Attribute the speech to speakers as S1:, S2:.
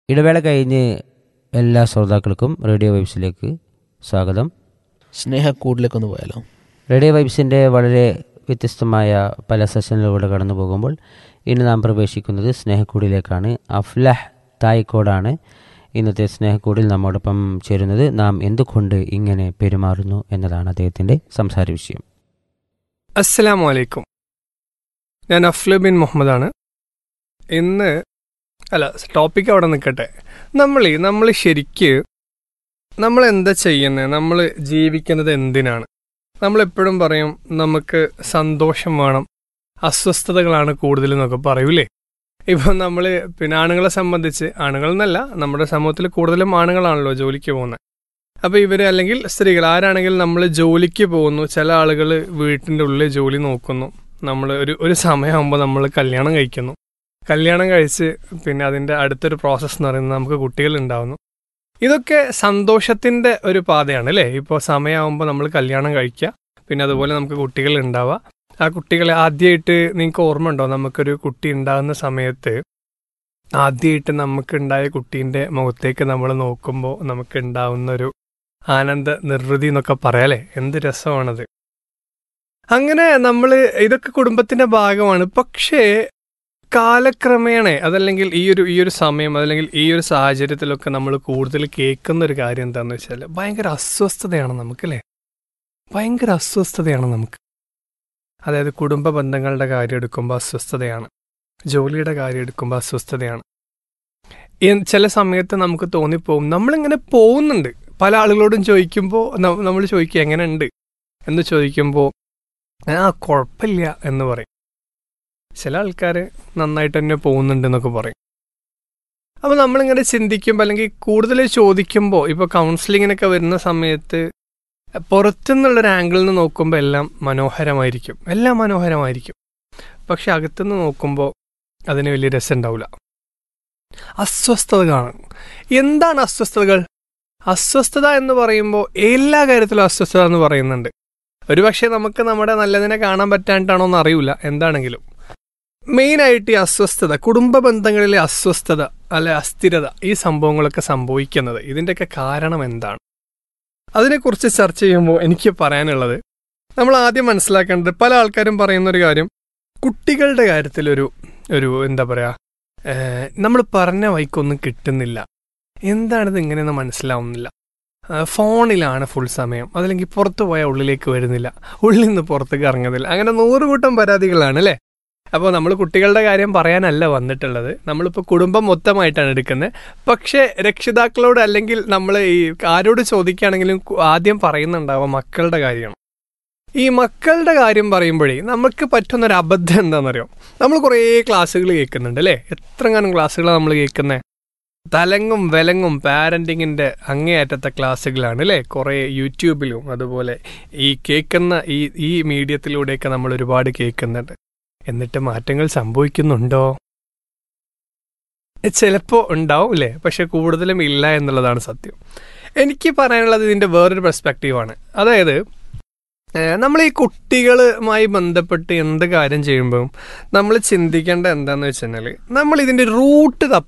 S1: ഇടവേള കഴിഞ്ഞ് എല്ലാ ശ്രോതാക്കൾക്കും റേഡിയോ വൈബ്സിലേക്ക് സ്വാഗതം
S2: സ്നേഹക്കൂടിലേക്കൊന്ന് പോയാലോ
S1: റേഡിയോ വൈബ്സിൻ്റെ വളരെ വ്യത്യസ്തമായ പല സെഷനിലൂടെ കടന്നു പോകുമ്പോൾ ഇന്ന് നാം പ്രവേശിക്കുന്നത് സ്നേഹക്കൂടിലേക്കാണ് അഫ്ലഹ് തായ്ക്കോടാണ് ഇന്നത്തെ സ്നേഹക്കൂടിൽ നമ്മോടൊപ്പം ചേരുന്നത് നാം എന്തുകൊണ്ട് ഇങ്ങനെ പെരുമാറുന്നു എന്നതാണ് അദ്ദേഹത്തിൻ്റെ സംസാര വിഷയം
S3: അസ്സലാമു അലൈക്കും ഞാൻ അഫ്ല ബിൻ മുഹമ്മദാണ് ഇന്ന് അല്ല ടോപ്പിക് അവിടെ നിൽക്കട്ടെ നമ്മൾ നമ്മൾ ശരിക്ക് നമ്മൾ എന്താ ചെയ്യുന്നത് നമ്മൾ ജീവിക്കുന്നത് എന്തിനാണ് നമ്മളെപ്പോഴും പറയും നമുക്ക് സന്തോഷം വേണം അസ്വസ്ഥതകളാണ് കൂടുതൽ എന്നൊക്കെ പറയൂലേ ഇപ്പം നമ്മൾ പിന്നെ ആണുങ്ങളെ സംബന്ധിച്ച് ആണുങ്ങൾ എന്നല്ല നമ്മുടെ സമൂഹത്തിൽ കൂടുതലും ആണുങ്ങളാണല്ലോ ജോലിക്ക് പോകുന്നത് അപ്പോൾ ഇവർ അല്ലെങ്കിൽ സ്ത്രീകൾ ആരാണെങ്കിലും നമ്മൾ ജോലിക്ക് പോകുന്നു ചില ആളുകൾ വീട്ടിൻ്റെ ഉള്ളിൽ ജോലി നോക്കുന്നു നമ്മൾ ഒരു ഒരു സമയമാകുമ്പോൾ നമ്മൾ കല്യാണം കഴിക്കുന്നു കല്യാണം കഴിച്ച് പിന്നെ അതിൻ്റെ അടുത്തൊരു പ്രോസസ്സ് എന്ന് പറയുന്നത് നമുക്ക് കുട്ടികൾ ഉണ്ടാവുന്നു ഇതൊക്കെ സന്തോഷത്തിൻ്റെ ഒരു പാതയാണ് അല്ലേ ഇപ്പോൾ സമയമാകുമ്പോൾ നമ്മൾ കല്യാണം കഴിക്കുക പിന്നെ അതുപോലെ നമുക്ക് കുട്ടികൾ ഉണ്ടാവുക ആ കുട്ടികളെ ആദ്യമായിട്ട് നിങ്ങൾക്ക് ഓർമ്മ ഉണ്ടോ നമുക്കൊരു കുട്ടി ഉണ്ടാകുന്ന സമയത്ത് ആദ്യമായിട്ട് നമുക്ക് ഉണ്ടായ കുട്ടീൻ്റെ മുഖത്തേക്ക് നമ്മൾ നോക്കുമ്പോൾ നമുക്ക് ഉണ്ടാവുന്ന ഒരു ആനന്ദ നിർവൃതി എന്നൊക്കെ പറയാലേ എന്ത് രസമാണത് അങ്ങനെ നമ്മൾ ഇതൊക്കെ കുടുംബത്തിന്റെ ഭാഗമാണ് പക്ഷേ കാലക്രമേണ അതല്ലെങ്കിൽ ഈ ഒരു ഈ ഒരു സമയം അതല്ലെങ്കിൽ ഈ ഒരു സാഹചര്യത്തിലൊക്കെ നമ്മൾ കൂടുതൽ കേൾക്കുന്ന ഒരു കാര്യം എന്താണെന്ന് വെച്ചാൽ ഭയങ്കര അസ്വസ്ഥതയാണ് നമുക്കല്ലേ ഭയങ്കര അസ്വസ്ഥതയാണ് നമുക്ക് അതായത് കുടുംബ ബന്ധങ്ങളുടെ കാര്യം എടുക്കുമ്പോൾ അസ്വസ്ഥതയാണ് ജോലിയുടെ കാര്യം എടുക്കുമ്പോൾ അസ്വസ്ഥതയാണ് എൻ- ചില സമയത്ത് നമുക്ക് തോന്നിപ്പോവും നമ്മളിങ്ങനെ പോകുന്നുണ്ട് പല ആളുകളോടും ചോദിക്കുമ്പോൾ നമ്മൾ ചോദിക്കുക എങ്ങനെ ഉണ്ട് എന്ന് ചോദിക്കുമ്പോൾ ആ കുഴപ്പമില്ല എന്ന് പറയും ചില ആൾക്കാർ നന്നായിട്ട് തന്നെ പോകുന്നുണ്ട് എന്നൊക്കെ പറയും അപ്പോൾ നമ്മളിങ്ങനെ ചിന്തിക്കുമ്പോൾ അല്ലെങ്കിൽ കൂടുതൽ ചോദിക്കുമ്പോൾ ഇപ്പോൾ കൗൺസിലിങ്ങിനൊക്കെ വരുന്ന സമയത്ത് പുറത്തുനിന്നുള്ളൊരു ആംഗിളിൽ നിന്ന് നോക്കുമ്പോൾ എല്ലാം മനോഹരമായിരിക്കും എല്ലാം മനോഹരമായിരിക്കും പക്ഷെ അകത്തുനിന്ന് നോക്കുമ്പോൾ അതിന് വലിയ രസം ഉണ്ടാവില്ല അസ്വസ്ഥത കാണും എന്താണ് അസ്വസ്ഥതകൾ അസ്വസ്ഥത എന്ന് പറയുമ്പോൾ എല്ലാ കാര്യത്തിലും അസ്വസ്ഥത എന്ന് പറയുന്നുണ്ട് ഒരുപക്ഷെ നമുക്ക് നമ്മുടെ നല്ലതിനെ കാണാൻ പറ്റാണ്ടാണോ എന്ന് അറിയില്ല എന്താണെങ്കിലും മെയിനായിട്ട് ഈ അസ്വസ്ഥത കുടുംബ ബന്ധങ്ങളിലെ അസ്വസ്ഥത അല്ലെ അസ്ഥിരത ഈ സംഭവങ്ങളൊക്കെ സംഭവിക്കുന്നത് ഇതിൻ്റെയൊക്കെ കാരണം എന്താണ് അതിനെക്കുറിച്ച് ചർച്ച ചെയ്യുമ്പോൾ എനിക്ക് പറയാനുള്ളത് നമ്മൾ ആദ്യം മനസ്സിലാക്കേണ്ടത് പല ആൾക്കാരും പറയുന്ന ഒരു കാര്യം കുട്ടികളുടെ കാര്യത്തിലൊരു ഒരു എന്താ പറയുക നമ്മൾ പറഞ്ഞ വൈക്കൊന്നും കിട്ടുന്നില്ല എന്താണിത് ഇങ്ങനെയൊന്നും മനസ്സിലാവുന്നില്ല ആ, ഫോണിലാണ് ഫുൾ സമയം അതല്ലെങ്കിൽ പുറത്തു പോയാൽ ഉള്ളിലേക്ക് വരുന്നില്ല ഉള്ളിൽ നിന്ന് പുറത്തേക്ക് ഇറങ്ങുന്നില്ല അങ്ങനെ നൂറ് കൂട്ടം പരാതികളാണ് അല്ലേ അപ്പോൾ നമ്മൾ കുട്ടികളുടെ കാര്യം പറയാനല്ല വന്നിട്ടുള്ളത് നമ്മളിപ്പോൾ കുടുംബം മൊത്തമായിട്ടാണ് എടുക്കുന്നത് പക്ഷേ രക്ഷിതാക്കളോട് അല്ലെങ്കിൽ നമ്മൾ ഈ ആരോട് ചോദിക്കുകയാണെങ്കിലും കു- ആദ്യം പറയുന്നുണ്ടാവുക മക്കളുടെ കാര്യമാണ് ഈ മക്കളുടെ കാര്യം പറയുമ്പോഴേ നമുക്ക് പറ്റുന്നൊരു അബദ്ധം എന്താണെന്നറിയോ നമ്മൾ കുറേ ക്ലാസ്സുകൾ കേൾക്കുന്നുണ്ട് അല്ലേ എത്രങ്ങാനും ക്ലാസ്സുകളാണ് നമ്മൾ കേൾക്കുന്നത് തലങ്ങും വിലങ്ങും പാരൻറ്റിങ്ങിൻ്റെ അങ്ങേയറ്റത്തെ ക്ലാസ്സുകളാണ് അല്ലേ കുറേ യൂട്യൂബിലും അതുപോലെ ഈ കേൾക്കുന്ന ഈ ഈ മീഡിയത്തിലൂടെയൊക്കെ നമ്മൾ ഒരുപാട് കേൾക്കുന്നുണ്ട് എന്നിട്ട് മാറ്റങ്ങൾ സംഭവിക്കുന്നുണ്ടോ ചിലപ്പോൾ ഉണ്ടാവും അല്ലേ പക്ഷെ കൂടുതലും ഇല്ല എന്നുള്ളതാണ് സത്യം എനിക്ക് പറയാനുള്ളത് ഇതിൻ്റെ വേറൊരു പെർസ്പെക്റ്റീവാണ് അതായത് ഏഹ്, നമ്മൾ ഈ കുട്ടികളുമായി ബന്ധപ്പെട്ട് എന്ത് കാര്യം ചെയ്യുമ്പോഴും നമ്മൾ ചിന്തിക്കേണ്ട എന്താണെന്ന് വെച്ച് കഴിഞ്ഞാൽ നമ്മൾ ഇതിൻ്റെ റൂട്ട് തപ്പി